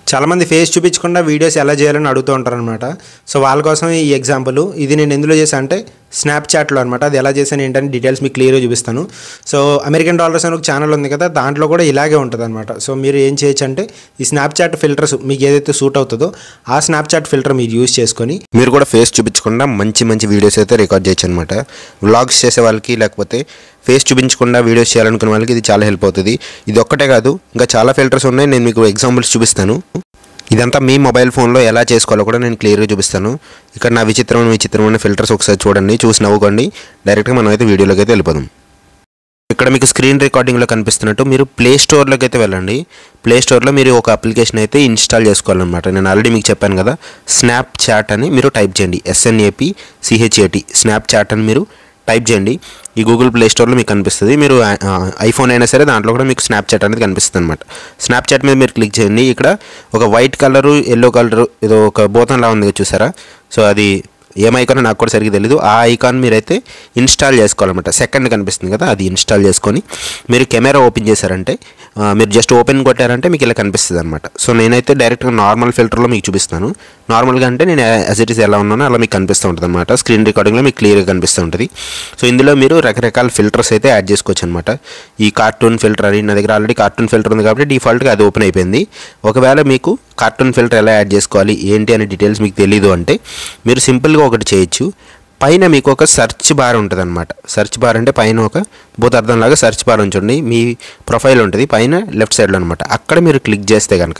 చాలామంది ఫేస్ చూపించకుండా వీడియోస్ ఎలా చేయాలని అడుగుతూ ఉంటారనమాట సో వాళ్ళ కోసం ఈ ఎగ్జాంపుల్ ఇది నేను ఎందులో చేశాను అంటే స్నాప్చాట్లో అనమాట అది ఎలా చేశాను ఏంటని డీటెయిల్స్ మీకు క్లియర్గా చూపిస్తాను సో అమెరికన్ డాలర్స్ అని ఒక ఛానల్ ఉంది కదా దాంట్లో కూడా ఇలాగే ఉంటుంది అనమాట సో మీరు ఏం చేయొచ్చు అంటే ఈ స్నాప్చాట్ ఫిల్టర్స్ మీకు ఏదైతే సూట్ అవుతుందో ఆ స్నాప్చాట్ ఫిల్టర్ మీరు యూస్ చేసుకొని మీరు కూడా ఫేస్ చూపించకుండా మంచి మంచి వీడియోస్ అయితే రికార్డ్ చేయొచ్చు అనమాట వ్లాగ్స్ చేసే వాళ్ళకి లేకపోతే ఫేస్ చూపించకుండా వీడియోస్ చేయాలనుకునే వాళ్ళకి ఇది చాలా హెల్ప్ అవుతుంది ఇది ఒక్కటే కాదు ఇంకా చాలా ఫిల్టర్స్ ఉన్నాయి నేను మీకు ఎగ్జాంపుల్స్ చూపిస్తాను ఇదంతా మీ మొబైల్ ఫోన్లో ఎలా చేసుకోవాలో కూడా నేను క్లియర్గా చూపిస్తాను ఇక్కడ నా విచిత్రమైన విచిత్రమైన ఫిల్టర్స్ ఒకసారి చూడండి చూసి నవ్వుకోండి డైరెక్ట్గా మనం అయితే వీడియోలోకి అయితే వెళ్ళిపోదాం ఇక్కడ మీకు స్క్రీన్ రికార్డింగ్లో కనిపిస్తున్నట్టు మీరు ప్లే స్టోర్లోకి అయితే వెళ్ళండి ప్లే స్టోర్లో మీరు ఒక అప్లికేషన్ అయితే ఇన్స్టాల్ చేసుకోవాలన్నమాట నేను ఆల్రెడీ మీకు చెప్పాను కదా స్నాప్ చాట్ అని మీరు టైప్ చేయండి ఎస్ఎన్ఏపి సిహెచ్ఏటి స్నాప్ చాట్ అని మీరు టైప్ చేయండి ఈ గూగుల్ ప్లే స్టోర్లో మీకు కనిపిస్తుంది మీరు ఆ, ఐఫోన్ అయినా సరే దాంట్లో కూడా మీకు స్నాప్చాట్ అనేది కనిపిస్తుంది అనమాట స్నాప్చాట్ మీద మీరు క్లిక్ చేయండి ఇక్కడ ఒక వైట్ కలరు ఎల్లో కలరు ఏదో ఒక బోతంలా ఉంది కదా చూసారా సో అది ఏం ఐకాన్ నాకు కూడా సరిగ్గా తెలియదు ఆ ఐకాన్ మీరైతే ఇన్స్టాల్ చేసుకోవాలన్నమాట సెకండ్ కనిపిస్తుంది కదా అది ఇన్స్టాల్ చేసుకొని మీరు కెమెరా ఓపెన్ చేశారంటే ఆ, మీరు జస్ట్ ఓపెన్ కొట్టారంటే మీకు ఇలా కనిపిస్తుంది అనమాట సో నేనైతే డైరెక్ట్గా నార్మల్ ఫిల్టర్లో మీకు చూపిస్తాను నార్మల్గా అంటే నేను యాజ్ ఇట్ ఈస్ ఎలా ఉన్నానో అలా మీకు కనిపిస్తూ ఉంటుంది అనమాట స్క్రీన్ రికార్డింగ్లో మీకు క్లియర్గా కనిపిస్తూ ఉంటుంది సో ఇందులో మీరు రకరకాల ఫిల్టర్స్ అయితే యాడ్ చేసుకోవచ్చు అనమాట ఈ కార్టూన్ ఫిల్టర్ అని నా దగ్గర ఆల్రెడీ కార్టూన్ ఫిల్టర్ ఉంది కాబట్టి డిఫాల్ట్గా అది ఓపెన్ అయిపోయింది ఒకవేళ మీకు కార్టూన్ ఫిల్టర్ ఎలా యాడ్ చేసుకోవాలి ఏంటి అనే డీటెయిల్స్ మీకు తెలియదు అంటే మీరు సింపుల్గా ఒకటి చేయొచ్చు పైన మీకు ఒక సెర్చ్ బార్ ఉంటుంది అనమాట సెర్చ్ బార్ అంటే పైన ఒక భూతార్థం లాగా సెర్చ్ బార్ ఉంచండి మీ ప్రొఫైల్ ఉంటుంది పైన లెఫ్ట్ సైడ్లో అనమాట అక్కడ మీరు క్లిక్ చేస్తే కనుక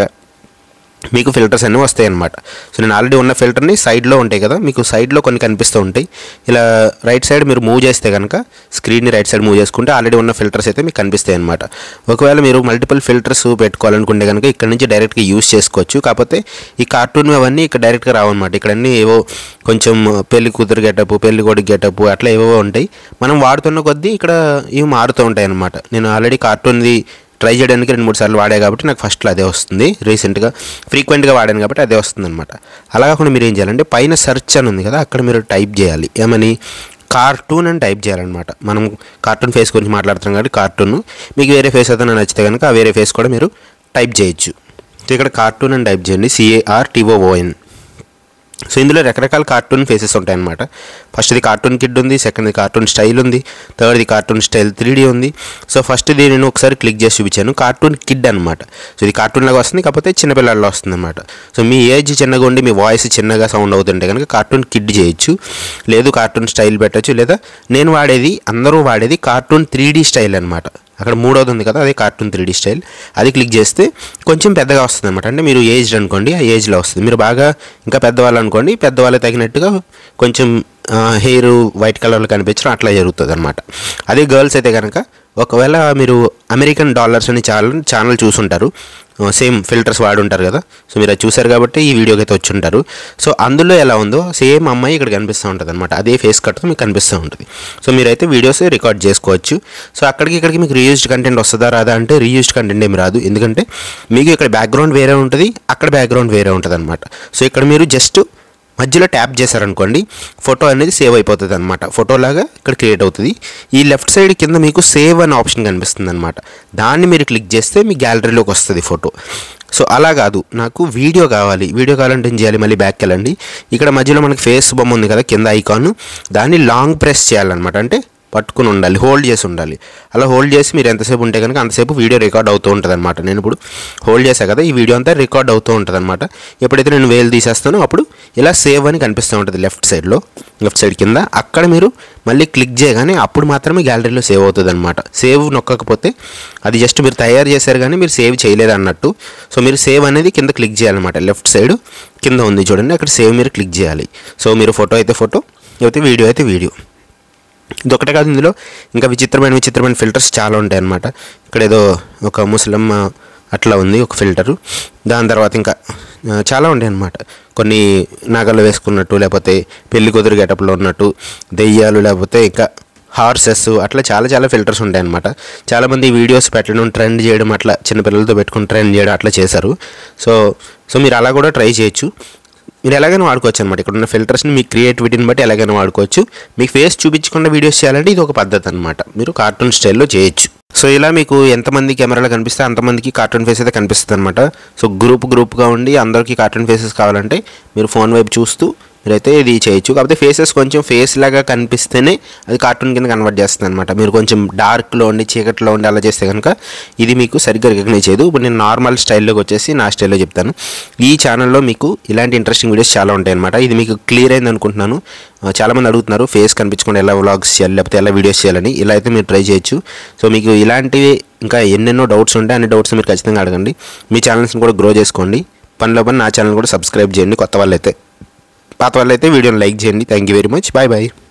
మీకు ఫిల్టర్స్ అన్నీ వస్తాయి అనమాట సో నేను ఆల్రెడీ ఉన్న ఫిల్టర్ని సైడ్లో ఉంటాయి కదా మీకు సైడ్లో కొన్ని కనిపిస్తూ ఉంటాయి ఇలా రైట్ సైడ్ మీరు మూవ్ చేస్తే కనుక స్క్రీన్ని రైట్ సైడ్ మూవ్ చేసుకుంటే ఆల్రెడీ ఉన్న ఫిల్టర్స్ అయితే మీకు కనిపిస్తాయి అనమాట ఒకవేళ మీరు మల్టిపుల్ ఫిల్టర్స్ పెట్టుకోవాలనుకుంటే కనుక ఇక్కడ నుంచి డైరెక్ట్గా యూస్ చేసుకోవచ్చు కాకపోతే ఈ కార్టూన్ అవన్నీ ఇక్కడ డైరెక్ట్గా రావన్నమాట ఇక్కడ అన్నీ ఏవో కొంచెం పెళ్లి కూతురు గెటప్ పెళ్లి కొడుకు గెటప్ అట్లా ఏవో ఉంటాయి మనం వాడుతున్న కొద్దీ ఇక్కడ ఇవి మారుతూ ఉంటాయి అనమాట నేను ఆల్రెడీ కార్టూన్ది ట్రై చేయడానికి రెండు మూడు సార్లు వాడా కాబట్టి నాకు ఫస్ట్లో అదే వస్తుంది రీసెంట్గా ఫ్రీక్వెంట్గా వాడాను కాబట్టి అదే వస్తుంది అనమాట అలా కాకుండా మీరు ఏం చేయాలంటే పైన సెర్చ్ అని ఉంది కదా అక్కడ మీరు టైప్ చేయాలి ఏమని కార్టూన్ అని టైప్ చేయాలన్నమాట మనం కార్టూన్ ఫేస్ గురించి మాట్లాడుతున్నాం కాబట్టి కార్టూన్ మీకు వేరే ఫేస్ అయితే నచ్చితే కనుక ఆ వేరే ఫేస్ కూడా మీరు టైప్ చేయొచ్చు సో ఇక్కడ కార్టూన్ అని టైప్ చేయండి సిఏఆర్ టీఓఓఎన్ సో ఇందులో రకరకాల కార్టూన్ ఫేసెస్ ఉంటాయన్నమాట ఫస్ట్ది కార్టూన్ కిడ్ ఉంది సెకండ్ది కార్టూన్ స్టైల్ ఉంది థర్డ్ది కార్టూన్ స్టైల్ త్రీ ఉంది సో ఫస్ట్ది నేను ఒకసారి క్లిక్ చేసి చూపించాను కార్టూన్ కిడ్ అనమాట సో ఇది కార్టూన్ లాగా వస్తుంది కాకపోతే చిన్నపిల్లల్లో వస్తుంది అనమాట సో మీ ఏజ్ చిన్నగా ఉండి మీ వాయిస్ చిన్నగా సౌండ్ అవుతుంటే కనుక కార్టూన్ కిడ్ చేయొచ్చు లేదు కార్టూన్ స్టైల్ పెట్టచ్చు లేదా నేను వాడేది అందరూ వాడేది కార్టూన్ త్రీ స్టైల్ అనమాట అక్కడ మూడోది ఉంది కదా అదే కార్టూన్ త్రీ స్టైల్ అది క్లిక్ చేస్తే కొంచెం పెద్దగా వస్తుంది అనమాట అంటే మీరు ఏజ్డ్ అనుకోండి ఆ ఏజ్లో వస్తుంది మీరు బాగా ఇంకా పెద్దవాళ్ళు అనుకోండి పెద్దవాళ్ళు తగినట్టుగా కొంచెం హెయిర్ వైట్ కలర్లో కనిపించడం అట్లా జరుగుతుంది అనమాట అదే గర్ల్స్ అయితే కనుక ఒకవేళ మీరు అమెరికన్ డాలర్స్ అని ఛానల్ ఛానల్ చూసుంటారు సేమ్ ఫిల్టర్స్ వాడి ఉంటారు కదా సో మీరు అది చూసారు కాబట్టి ఈ వీడియోకి అయితే వచ్చి ఉంటారు సో అందులో ఎలా ఉందో సేమ్ అమ్మాయి ఇక్కడ కనిపిస్తూ ఉంటుంది అనమాట అదే ఫేస్ కట్తో మీకు కనిపిస్తూ ఉంటుంది సో మీరైతే వీడియోస్ రికార్డ్ చేసుకోవచ్చు సో అక్కడికి ఇక్కడికి మీకు రీయూజ్డ్ కంటెంట్ వస్తుందా రాదా అంటే రీయూజ్డ్ కంటెంట్ ఏమి రాదు ఎందుకంటే మీకు ఇక్కడ బ్యాక్గ్రౌండ్ వేరే ఉంటుంది అక్కడ బ్యాక్గ్రౌండ్ వేరే ఉంటుంది అనమాట సో ఇక్కడ మీరు జస్ట్ మధ్యలో ట్యాప్ చేశారనుకోండి ఫోటో అనేది సేవ్ అయిపోతుంది అనమాట ఫోటోలాగా ఇక్కడ క్రియేట్ అవుతుంది ఈ లెఫ్ట్ సైడ్ కింద మీకు సేవ్ అనే ఆప్షన్ కనిపిస్తుంది అనమాట దాన్ని మీరు క్లిక్ చేస్తే మీ గ్యాలరీలోకి వస్తుంది ఫోటో సో అలా కాదు నాకు వీడియో కావాలి వీడియో కావాలంటే ఏం చేయాలి మళ్ళీ బ్యాక్ వెళ్ళండి ఇక్కడ మధ్యలో మనకి ఫేస్ బొమ్మ ఉంది కదా కింద ఐకాన్ దాన్ని లాంగ్ ప్రెస్ చేయాలన్నమాట అంటే పట్టుకుని ఉండాలి హోల్డ్ చేసి ఉండాలి అలా హోల్డ్ చేసి మీరు ఎంతసేపు ఉంటే కనుక అంతసేపు వీడియో రికార్డ్ అవుతూ ఉంటుంది అనమాట నేను ఇప్పుడు హోల్డ్ చేశా కదా ఈ వీడియో అంతా రికార్డ్ అవుతూ ఉంటుంది అనమాట ఎప్పుడైతే నేను వేలు తీసేస్తానో అప్పుడు ఇలా సేవ్ అని కనిపిస్తూ ఉంటుంది లెఫ్ట్ సైడ్లో లెఫ్ట్ సైడ్ కింద అక్కడ మీరు మళ్ళీ క్లిక్ చేయగానే అప్పుడు మాత్రమే గ్యాలరీలో సేవ్ అవుతుంది అనమాట సేవ్ నొక్కకపోతే అది జస్ట్ మీరు తయారు చేశారు కానీ మీరు సేవ్ చేయలేదు అన్నట్టు సో మీరు సేవ్ అనేది కింద క్లిక్ చేయాలన్నమాట లెఫ్ట్ సైడ్ కింద ఉంది చూడండి అక్కడ సేవ్ మీరు క్లిక్ చేయాలి సో మీరు ఫోటో అయితే ఫోటో లేకపోతే వీడియో అయితే వీడియో ఇది ఒకటే కాదు ఇందులో ఇంకా విచిత్రమైన విచిత్రమైన ఫిల్టర్స్ చాలా ఉంటాయి అన్నమాట ఇక్కడ ఏదో ఒక ముస్లిం అట్లా ఉంది ఒక ఫిల్టరు దాని తర్వాత ఇంకా ఆ, చాలా ఉంటాయి అన్నమాట కొన్ని నగలు వేసుకున్నట్టు లేకపోతే పెళ్లి కుదురు గెటప్లో ఉన్నట్టు దెయ్యాలు లేకపోతే ఇంకా హార్సెస్ అట్లా చాలా చాలా ఫిల్టర్స్ ఉంటాయి అనమాట చాలామంది వీడియోస్ పెట్టడం ట్రెండ్ చేయడం అట్లా చిన్నపిల్లలతో పెట్టుకుని ట్రెండ్ చేయడం అట్లా చేశారు సో సో మీరు అలా కూడా ట్రై చేయొచ్చు మీరు ఎలాగైనా వాడుకోవచ్చు అనమాట ఇక్కడ ఉన్న ఫిల్టర్స్ని మీ క్రియేటివిటీని బట్టి ఎలాగైనా వాడుకోవచ్చు మీకు ఫేస్ చూపించకుండా వీడియోస్ చేయాలంటే ఇది ఒక పద్ధతి అనమాట మీరు కార్టూన్ స్టైల్లో చేయొచ్చు సో ఇలా మీకు ఎంతమంది కెమెరాలో కనిపిస్తే అంతమందికి కార్టూన్ ఫేస్ అయితే కనిపిస్తుంది అనమాట సో గ్రూప్ గ్రూప్గా ఉండి అందరికీ కార్టూన్ ఫేసెస్ కావాలంటే మీరు ఫోన్ వైపు చూస్తూ మీరైతే ఇది చేయొచ్చు కాకపోతే ఫేసెస్ కొంచెం ఫేస్ లాగా కనిపిస్తేనే అది కార్టూన్ కింద కన్వర్ట్ చేస్తుంది అనమాట మీరు కొంచెం డార్క్లో ఉండి చీకట్లో ఉండి అలా చేస్తే కనుక ఇది మీకు సరిగ్గా రికగ్నైజ్ చేయదు ఇప్పుడు నేను నార్మల్ స్టైల్లోకి వచ్చేసి నా స్టైల్లో చెప్తాను ఈ ఛానల్లో మీకు ఇలాంటి ఇంట్రెస్టింగ్ వీడియోస్ చాలా ఉంటాయి అనమాట ఇది మీకు క్లియర్ అయింది అనుకుంటున్నాను ఆ, చాలామంది అడుగుతున్నారు ఫేస్ కనిపించకుండా ఎలా వ్లాగ్స్ చేయాలి లేకపోతే ఎలా వీడియోస్ చేయాలని ఇలా అయితే మీరు ట్రై చేయొచ్చు సో మీకు ఇలాంటివి ఇంకా ఎన్నెన్నో డౌట్స్ ఉంటాయి అన్ని డౌట్స్ మీరు ఖచ్చితంగా అడగండి మీ ఛానల్స్ని కూడా గ్రో చేసుకోండి పనిలో పని నా ఛానల్ కూడా సబ్స్క్రైబ్ చేయండి కొత్త వాళ్ళైతే పాత వాళ్ళైతే వీడియోని లైక్ చేయండి thank you very much bye bye